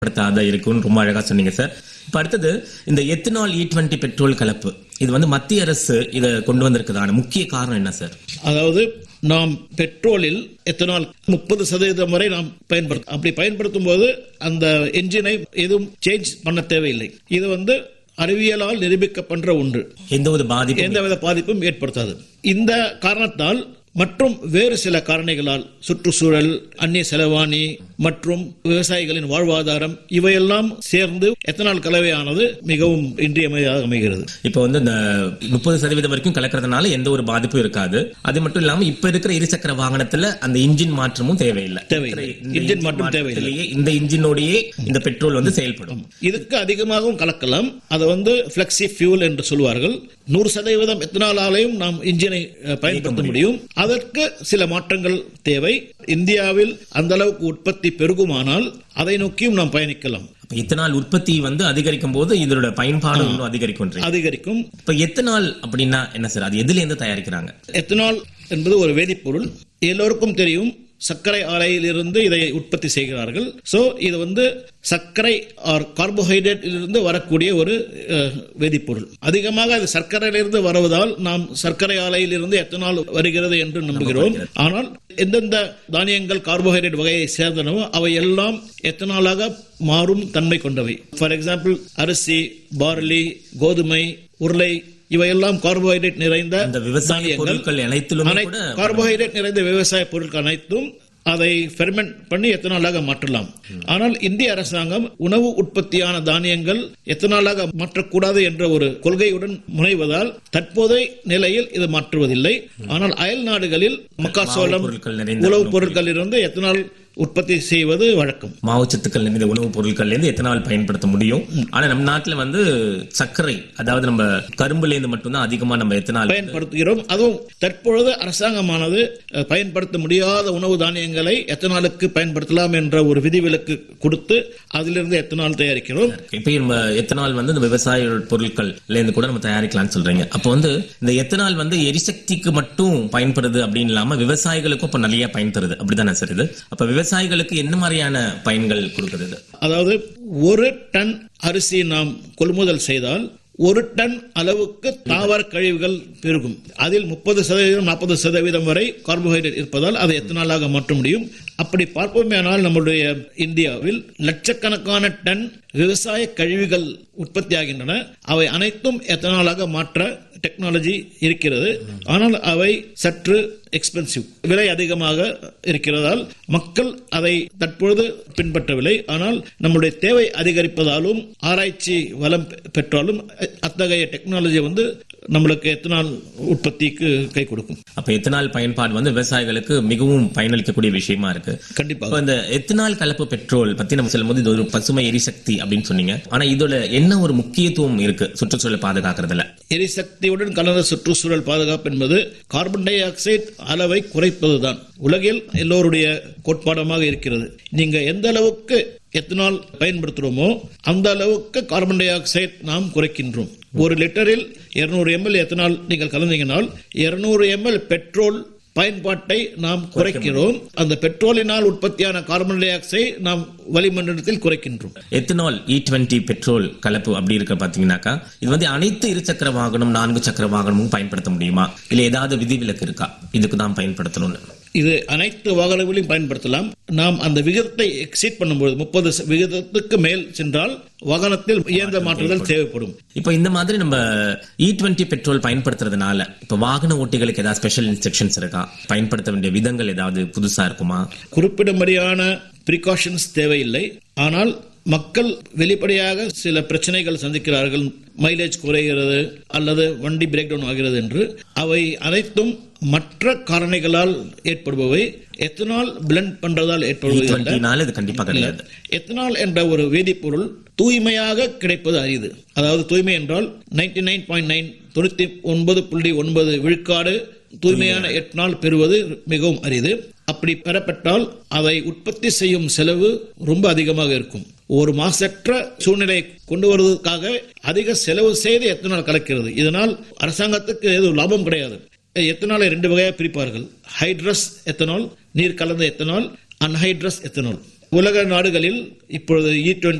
படுத்தாத இருக்கும்னு ரொம்ப அழகா சொன்னீங்க சார் இப்ப அடுத்தது இந்த எத்தனால் இ டுவெண்ட்டி பெட்ரோல் கலப்பு இது வந்து மத்திய அரசு இதை கொண்டு வந்திருக்குதான முக்கிய காரணம் என்ன சார் அதாவது நாம் பெட்ரோலில் எத்தனால் முப்பது சதவீதம் வரை நாம் பயன்படுத்தும் அப்படி பயன்படுத்தும் போது அந்த என்ஜினை எதுவும் சேஞ்ச் பண்ண தேவையில்லை இது வந்து அறிவியலால் நிரூபிக்கப்படுற ஒன்று எந்த ஒரு பாதிப்பும் எந்தவித பாதிப்பும் ஏற்படுத்தாது இந்த காரணத்தால் மற்றும் வேறு சில காரணிகளால் சுற்றுச்சூழல் அந்நிய செலவாணி மற்றும் விவசாயிகளின் வாழ்வாதாரம் இவையெல்லாம் சேர்ந்து எத்தனால் கலவையானது மிகவும் இன்றியமையாக அமைகிறது இப்போ வந்து இந்த முப்பது சதவீதம் வரைக்கும் கலக்கிறதுனால எந்த ஒரு பாதிப்பும் இருக்காது அது மட்டும் இல்லாம இப்ப இருக்கிற இருசக்கர வாகனத்துல அந்த இன்ஜின் மாற்றமும் தேவையில்லை தேவையில்லை. இந்த இன்ஜின் மாற்றம் தேவையில்லை. மாற்றத்திலேயே இந்த இன்ஜினோடையே இந்த பெட்ரோல் வந்து செயல்படும் இதுக்கு அதிகமாகவும் கலக்கலாம் அதை வந்து பிளெக்சி ஃபியூல் என்று சொல்வார்கள் நூறு சதவீதம் எத்தனாலாலையும் நாம் இன்ஜினை அஹ், பயன்படுத்த முடியும் அதற்கு சில மாற்றங்கள் தேவை இந்தியாவில் அந்த அளவுக்கு உற்பத்தி பெருகுமானால் அதை நோக்கியும் நாம் பயணிக்கலாம் அப்ப எத்தனால் உற்பத்தி வந்து அதிகரிக்கும் போது இதோட பயன்பாடு இன்னும் அதிகரிக்கும் அதிகரிக்கும் இப்ப எத்தனால் அப்படின்னா என்ன சார் அது எதுல இருந்து தயாரிக்கிறாங்க எத்தனால் என்பது ஒரு வேதிப்பொருள் எல்லோருக்கும் தெரியும் சர்க்கரை ஆலையிலிருந்து இதை உற்பத்தி செய்கிறார்கள் சோ இது வந்து சர்க்கரை ஆர் கார்போஹைட்ரேட்டிலிருந்து வரக்கூடிய ஒரு அஹ், வேதிப்பொருள் அதிகமாக அது சர்க்கரையிலிருந்து வருவதால் நாம் சர்க்கரை ஆலையிலிருந்து எத்தனால் வருகிறது என்று நம்புகிறோம் ஆனால் எந்தெந்த தானியங்கள் கார்போஹைட்ரேட் வகையை சேர்ந்தனவோ அவை எல்லாம் எத்தனாலாக மாறும் தன்மை கொண்டவை ஃபார் எக்ஸாம்பிள் அரிசி பார்லி கோதுமை உருளை இவையெல்லாம் கார்போஹைட்ரேட் நிறைந்த இந்த விவசாய தானியங்கள். பொருட்கள் அனைத்திலுமே அனை- கூட கார்போஹைட்ரேட் நிறைந்த விவசாய பொருட்கள் அனைத்தும் அதை ஃபெர்மெண்ட் பண்ணி எத்தனாலாக மாற்றலாம் ஆனால் இந்திய அரசாங்கம் உணவு உற்பத்தியான தானியங்கள் எத்தனாலாக மாற்றக்கூடாது என்ற ஒரு கொள்கையுடன் முனைவதால் தற்போதைய நிலையில் இது மாற்றுவதில்லை ஆனால் அயல் நாடுகளில் மக்காசோளம் பொருட்கள் நிறைந்த உணவுப் பொருட்களிலிருந்து எத்தனால் உற்பத்தி செய்வது வழக்கம் மாவுச்சத்துக்கள் நிறைந்த உணவுப் பொருட்கள்ல இருந்து எத்தனால் பயன்படுத்த முடியும் ஆனா நம்ம நாட்டுல வந்து சர்க்கரை அதாவது நம்ம கரும்புல இருந்து மட்டும்தான் அதிகமா நம்ம எத்தனால் பயன்படுத்துகிறோம் அதுவும் தற்பொழுது அரசாங்கமானது அஹ், பயன்படுத்த முடியாத உணவு தானியங்களை எத்தனாலுக்கு பயன்படுத்தலாம் என்ற ஒரு விதிவிலக்கு கொடுத்து அதிலிருந்து எத்தனால் தயாரிக்கிறோம் இப்ப நம்ம எத்தனால் வந்து இந்த விவசாய பொருட்கள்ல இருந்து கூட நம்ம தயாரிக்கலாம்னு சொல்றீங்க அப்போ வந்து இந்த எத்தனால் வந்து எரிசக்திக்கு மட்டும் பயன்படுது அப்படின்னு இல்லாம விவசாயிகளுக்கும் இப்ப நிறைய பயன் தருது அப்படிதானே சார் இது அப்ப விவசாயிகளுக்கு என்ன மாதிரியான பயன்கள் கொடுக்குது இது? அதாவது ஒரு டன் அரிசி நாம் கொள்முதல் செய்தால் ஒரு டன் அளவுக்கு தாவர கழிவுகள் பெருகும் அதில் முப்பது சதவீதம் நாற்பது சதவீதம் வரை கார்போஹைட்ரேட் இருப்பதால் அதை எத்தனாலாக மாற்ற முடியும் அப்படி பார்ப்போமேனால் நம்முடைய இந்தியாவில் லட்சக்கணக்கான டன் விவசாய கழிவுகள் உற்பத்தியாகின்றன அவை அனைத்தும் எத்தனாலாக மாற்ற டெக்னாலஜி இருக்கிறது ஆனால் அவை சற்று எக்ஸ்பென்சிவ் விலை அதிகமாக இருக்கிறதால் மக்கள் அதை தற்பொழுது பின்பற்றவில்லை ஆனால் நம்முடைய தேவை அதிகரிப்பதாலும் ஆராய்ச்சி வளம் பெற்றாலும் அத்தகைய டெக்னாலஜி வந்து நம்மளுக்கு எத்தனால் உற்பத்திக்கு கை கொடுக்கும் அப்ப எத்தனால் பயன்பாடு வந்து விவசாயிகளுக்கு மிகவும் பயனளிக்கக்கூடிய விஷயமா இருக்கு கண்டிப்பாக இப்ப இந்த எத்தனால் கலப்பு பெட்ரோல் பத்தி நம்ம சொல்லும்போது இது ஒரு பசுமை எரிசக்தி அப்படின்னு சொன்னீங்க ஆனா இதோட என்ன ஒரு முக்கியத்துவம் இருக்கு சுற்றுச்சூழலை பாதுகாக்கிறதுல எரிசக்தியுடன் கலந்த சுற்றுச்சூழல் பாதுகாப்பு என்பது கார்பன் டை ஆக்சைடு அளவை குறைப்பதுதான் உலகில் எல்லோருடைய கோட்பாடமாக இருக்கிறது நீங்க எந்த அளவுக்கு எத்தனால் பயன்படுத்துறோமோ அந்த அளவுக்கு கார்பன் டை ஆக்சைடு நாம் குறைக்கின்றோம் ஒரு லிட்டரில் 200 எம்எல் எத்தனால் நீங்கள் கலந்தீங்கனால் 200 எம்எல் பெட்ரோல் பயன்பாட்டை நாம் குறைக்கிறோம் அந்த பெட்ரோலினால் உற்பத்தியான கார்பன் டை ஆக்சைடு நாம் வளிமண்டலத்தில் குறைக்கின்றோம் எத்தனால் இ டுவெண்ட்டி பெட்ரோல் கலப்பு அப்படி இருக்க பாத்தீங்கன்னாக்கா இது வந்து அனைத்து இருசக்கர வாகனம் நான்கு சக்கர வாகனமும் பயன்படுத்த முடியுமா இல்ல ஏதாவது விதிவிலக்கு இருக்கா இதுக்கு தான் பயன்படுத்தணும்னு இது அனைத்து வாகனங்களையும் பயன்படுத்தலாம் நாம் அந்த விகிதத்தை எக்ஸீட் பண்ணும்போது முப்பது விகிதத்துக்கு மேல் சென்றால் வாகனத்தில் இயந்திர மாற்றுதல் தேவைப்படும் இப்போ இந்த மாதிரி நம்ம இ டுவெண்ட்டி பெட்ரோல் பயன்படுத்துறதுனால இப்ப வாகன ஓட்டிகளுக்கு ஏதாவது ஸ்பெஷல் இன்ஸ்ட்ரக்ஷன்ஸ் இருக்கா பயன்படுத்த வேண்டிய விதங்கள் ஏதாவது புதுசா இருக்குமா குறிப்பிடும்படியான ப்ரிகாஷன்ஸ் தேவையில்லை ஆனால் மக்கள் வெளிப்படையாக சில பிரச்சனைகள் சந்திக்கிறார்கள் மைலேஜ் குறைகிறது அல்லது வண்டி பிரேக் டவுன் ஆகிறது என்று அவை அனைத்தும் மற்ற காரணிகளால் ஏற்படுபவை எத்தனால் பிளண்ட் பண்றதால் இ ஏற்படுவது அல்ல. டுவெண்ட்டினால இது கண்டிப்பா கிடையாது எத்தனால் என்ற ஒரு வேதிப்பொருள் தூய்மையாக கிடைப்பது அரிது அதாவது தூய்மை என்றால் நைன்டி நைன் பாயிண்ட் நைன் தொண்ணூத்தி ஒன்பது புள்ளி ஒன்பது விழுக்காடு தூய்மையான எத்தனால் பெறுவது மிகவும் அரிது அப்படி பெறப்பட்டால் அதை உற்பத்தி செய்யும் செலவு ரொம்ப அதிகமாக இருக்கும் ஒரு மாசற்ற சூழ்நிலை கொண்டு வருவதற்காக அதிக செலவு செய்து எத்தனால் கலக்கிறது இதனால் அரசாங்கத்துக்கு எதுவும் லாபம் கிடையாது எத்தனாலை ரெண்டு வகையாக பிரிப்பார்கள் ஹைட்ரஸ் எத்தனால் நீர் கலந்த எத்தனால் அன்ஹைட்ரஸ் எத்தனால் உலக நாடுகளில் இப்பொழுது இ